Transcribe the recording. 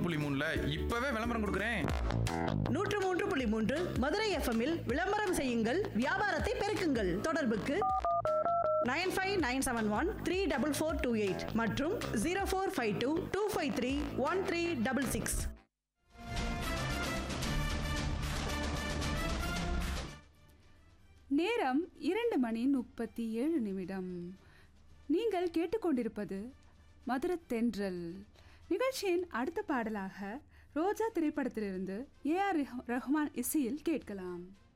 புள்ளி மூணுல இப்பவே விளம்பரம் கொடுக்குறேன் நூற்று மூன்று புள்ளி மூன்று மதுரை எஃப்எம்மில் விளம்பரம் செய்யுங்கள் வியாபாரத்தை பெருக்குங்கள் தொடர்புக்கு nine five nine seven one three double four two eight மற்றும் zero four five two two five three one three double six நேரம் இரண்டு மணி முப்பத்தி ஏழு நிமிடம் நீங்கள் கேட்டுக்கொண்டிருப்பது மதுர தென்றல் நிகழ்ச்சியின் அடுத்த பாடலாக ரோஜா திரைப்படத்திலிருந்து ஏ ஆர் ரஹ்மான் இசையில் கேட்கலாம்